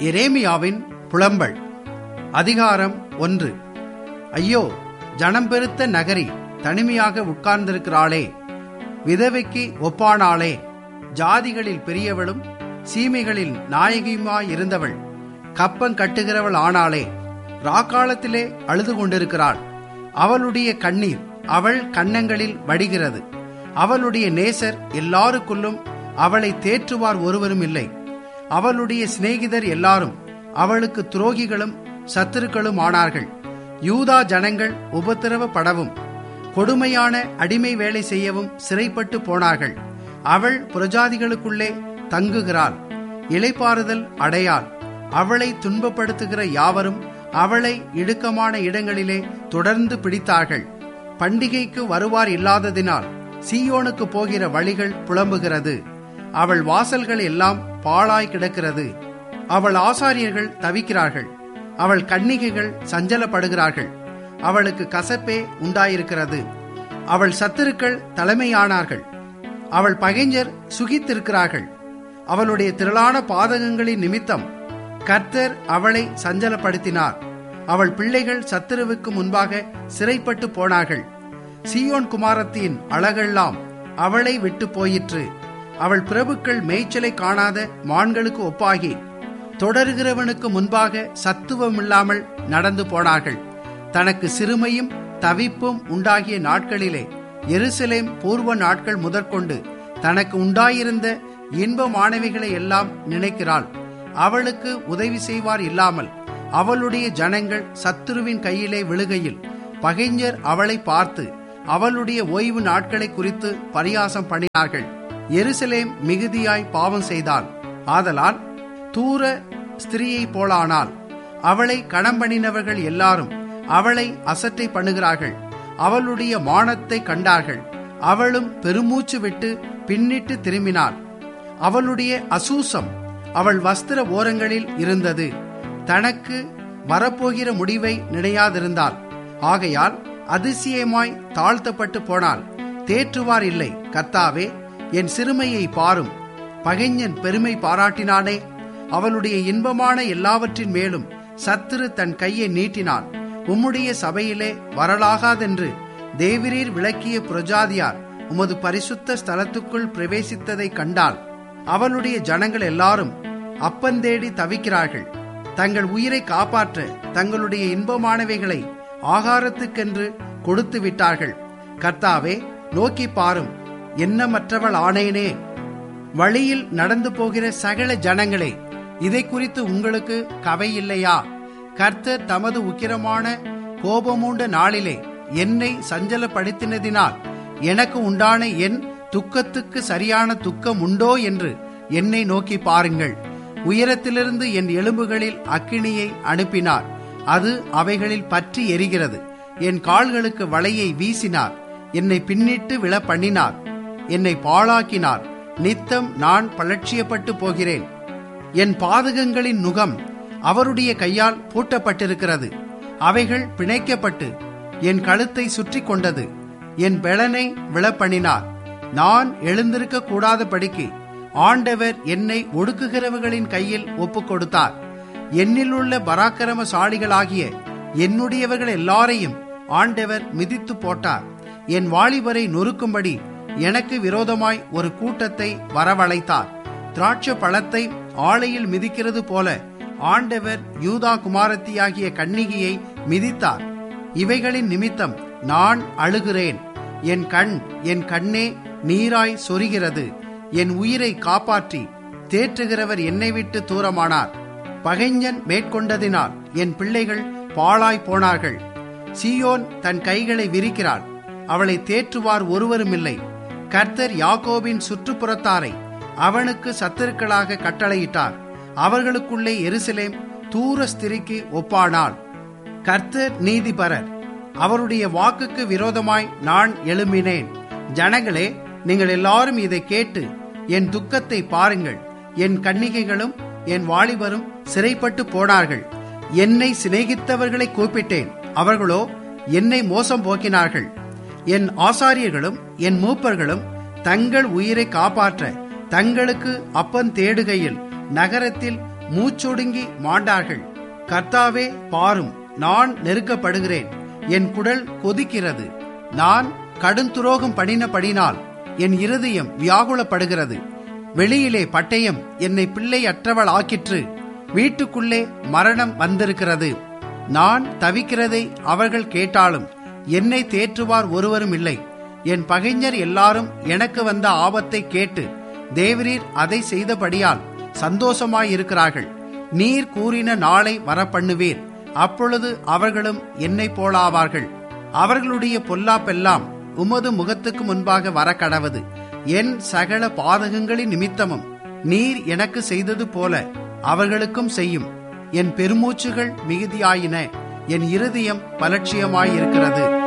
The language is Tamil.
எரேமியாவின் புலம்பல் அதிகாரம் ஒன்று ஐயோ ஜனம் பெருத்த நகரி தனிமையாக உட்கார்ந்திருக்கிறாளே விதவைக்கு ஒப்பானாளே ஜாதிகளில் பெரியவளும் சீமைகளில் நாயகியுமாயிருந்தவள் கப்பம் கட்டுகிறவள் ஆனாளே ராக்காலத்திலே அழுது கொண்டிருக்கிறாள் அவளுடைய கண்ணீர் அவள் கன்னங்களில் வடிகிறது அவளுடைய நேசர் எல்லாருக்குள்ளும் அவளை தேற்றுவார் ஒருவரும் இல்லை அவளுடைய சிநேகிதர் எல்லாரும் அவளுக்கு துரோகிகளும் சத்துருக்களும் ஆனார்கள் யூதா ஜனங்கள் உபத்திரவப்படவும் கொடுமையான அடிமை வேலை செய்யவும் சிறைப்பட்டு போனார்கள் அவள் புரஜாதிகளுக்குள்ளே தங்குகிறாள் இளைப்பாறுதல் அடையாள் அவளை துன்பப்படுத்துகிற யாவரும் அவளை இடுக்கமான இடங்களிலே தொடர்ந்து பிடித்தார்கள் பண்டிகைக்கு வருவார் இல்லாததினால் சீயோனுக்கு போகிற வழிகள் புலம்புகிறது அவள் வாசல்கள் எல்லாம் பாழாய் கிடக்கிறது அவள் ஆசாரியர்கள் தவிக்கிறார்கள் அவள் கன்னிகைகள் சஞ்சலப்படுகிறார்கள் அவளுக்கு கசப்பே உண்டாயிருக்கிறது அவள் சத்துருக்கள் தலைமையானார்கள் அவள் பகைஞர் சுகித்திருக்கிறார்கள் அவளுடைய திரளான பாதகங்களின் நிமித்தம் கர்த்தர் அவளை சஞ்சலப்படுத்தினார் அவள் பிள்ளைகள் சத்துருவுக்கு முன்பாக சிறைப்பட்டு போனார்கள் சீயோன் குமாரத்தின் அழகெல்லாம் அவளை விட்டு போயிற்று அவள் பிரபுக்கள் மேய்ச்சலை காணாத மான்களுக்கு ஒப்பாகி தொடருகிறவனுக்கு முன்பாக சத்துவமில்லாமல் நடந்து போனார்கள் தனக்கு சிறுமையும் தவிப்பும் உண்டாகிய நாட்களிலே எருசலேம் பூர்வ நாட்கள் முதற்கொண்டு தனக்கு உண்டாயிருந்த இன்பமானவைகளை எல்லாம் நினைக்கிறாள் அவளுக்கு உதவி செய்வார் இல்லாமல் அவளுடைய ஜனங்கள் சத்துருவின் கையிலே விழுகையில் பகைஞர் அவளை பார்த்து அவளுடைய ஓய்வு நாட்களை குறித்து பரியாசம் பண்ணினார்கள் எருசலேம் மிகுதியாய் பாவம் செய்தாள் ஆதலால் தூர ஸ்திரீயை போலானாள் அவளை கணம் பண்ணினவர்கள் எல்லாரும் அவளை அசட்டை பண்ணுகிறார்கள் அவளுடைய மானத்தை கண்டார்கள் அவளும் பெருமூச்சு விட்டு பின்னிட்டு திரும்பினாள் அவளுடைய அசூசம் அவள் வஸ்திர ஓரங்களில் இருந்தது தனக்கு வரப்போகிற முடிவை நினையாதிருந்தாள் ஆகையால் அதிசயமாய் தாழ்த்தப்பட்டு போனாள் தேற்றுவார் இல்லை கர்த்தாவே என் சிறுமையை பாரும் பகைஞன் பெருமை பாராட்டினானே அவளுடைய இன்பமான எல்லாவற்றின் மேலும் சத்துரு தன் கையை நீட்டினான் உம்முடைய சபையிலே வரலாகாதென்று தேவிரீர் விளக்கிய புரஜாதியார் உமது பரிசுத்த ஸ்தலத்துக்குள் பிரவேசித்ததை கண்டாள் அவளுடைய ஜனங்கள் எல்லாரும் அப்பந்தேடி தவிக்கிறார்கள் தங்கள் உயிரை காப்பாற்ற தங்களுடைய இன்பமானவைகளை ஆகாரத்துக்கென்று கொடுத்து விட்டார்கள் கர்த்தாவே நோக்கி பாரும் எண்ணமற்றவள் ஆனேனே வழியில் நடந்து போகிற சகல ஜனங்களே இதை குறித்து உங்களுக்கு கவை இல்லையா கர்த்தர் தமது உக்கிரமான கோபமூண்ட நாளிலே என்னை சஞ்சலப்படுத்தினதினால் எனக்கு உண்டான என் துக்கத்துக்கு சரியான துக்கம் உண்டோ என்று என்னை நோக்கி பாருங்கள் உயரத்திலிருந்து என் எலும்புகளில் அக்கினியை அனுப்பினார் அது அவைகளில் பற்றி எரிகிறது என் கால்களுக்கு வலையை வீசினார் என்னை பின்னிட்டு விழ பண்ணினார் என்னை பாழாக்கினார் நித்தம் நான் பலட்சியப்பட்டு போகிறேன் என் பாதகங்களின் நுகம் அவருடைய கையால் பூட்டப்பட்டிருக்கிறது அவைகள் பிணைக்கப்பட்டு என் கழுத்தை சுற்றி கொண்டது என் பெலனை விழப்பண்ணினார் நான் எழுந்திருக்க கூடாதபடிக்கு ஆண்டவர் என்னை ஒடுக்குகிறவர்களின் கையில் ஒப்புக் கொடுத்தார் என்னிலுள்ள பராக்கிரமசாலிகளாகிய என்னுடையவர்கள் எல்லாரையும் ஆண்டவர் மிதித்து போட்டார் என் வாலிபரை நொறுக்கும்படி எனக்கு விரோதமாய் ஒரு கூட்டத்தை வரவழைத்தார் திராட்ச பழத்தை ஆலையில் மிதிக்கிறது போல ஆண்டவர் யூதா குமாரத்தியாகிய கண்ணிகையை மிதித்தார் இவைகளின் நிமித்தம் நான் அழுகிறேன் என் கண் என் கண்ணே நீராய் சொரிகிறது என் உயிரை காப்பாற்றி தேற்றுகிறவர் என்னை விட்டு தூரமானார் பகைஞன் மேற்கொண்டதினால் என் பிள்ளைகள் பாழாய் போனார்கள் சீயோன் தன் கைகளை விரிக்கிறாள் அவளை தேற்றுவார் ஒருவருமில்லை கர்த்தர் யாக்கோபின் சுற்றுப்புறத்தாரை அவனுக்கு சத்துருக்களாக கட்டளையிட்டார் அவர்களுக்குள்ளே எருசலேம் தூர ஸ்திரிக்கு ஒப்பானாள் கர்த்தர் நீதிபரர் அவருடைய வாக்குக்கு விரோதமாய் நான் எழும்பினேன் ஜனங்களே நீங்கள் எல்லாரும் இதை கேட்டு என் துக்கத்தை பாருங்கள் என் கன்னிகைகளும் என் வாலிபரும் சிறைப்பட்டு போனார்கள் என்னை சிநேகித்தவர்களை கூப்பிட்டேன் அவர்களோ என்னை மோசம் போக்கினார்கள் என் ஆசாரியர்களும் என் மூப்பர்களும் தங்கள் உயிரை காப்பாற்ற தங்களுக்கு அப்பன் தேடுகையில் நகரத்தில் மூச்சொடுங்கி மாண்டார்கள் கர்த்தாவே பாரும் நான் நெருக்கப்படுகிறேன் என் குடல் கொதிக்கிறது நான் கடுந்துரோகம் பண்ணினபடினால் என் இருதயம் வியாகுலப்படுகிறது வெளியிலே பட்டயம் என்னை பிள்ளை அற்றவள் ஆக்கிற்று வீட்டுக்குள்ளே மரணம் வந்திருக்கிறது நான் தவிக்கிறதை அவர்கள் கேட்டாலும் என்னை தேற்றுவார் ஒருவரும் இல்லை என் பகைஞர் எல்லாரும் எனக்கு வந்த ஆபத்தை கேட்டு தேவரீர் அதை செய்தபடியால் சந்தோஷமாயிருக்கிறார்கள் நீர் கூறின நாளை வரப்பண்ணுவீர் அப்பொழுது அவர்களும் என்னை போலாவார்கள் அவர்களுடைய பொல்லாப்பெல்லாம் உமது முகத்துக்கு முன்பாக வர கடவது என் சகல பாதகங்களின் நிமித்தமும் நீர் எனக்கு செய்தது போல அவர்களுக்கும் செய்யும் என் பெருமூச்சுகள் மிகுதியாயின என் இருதயம் பலட்சியமாயிருக்கிறது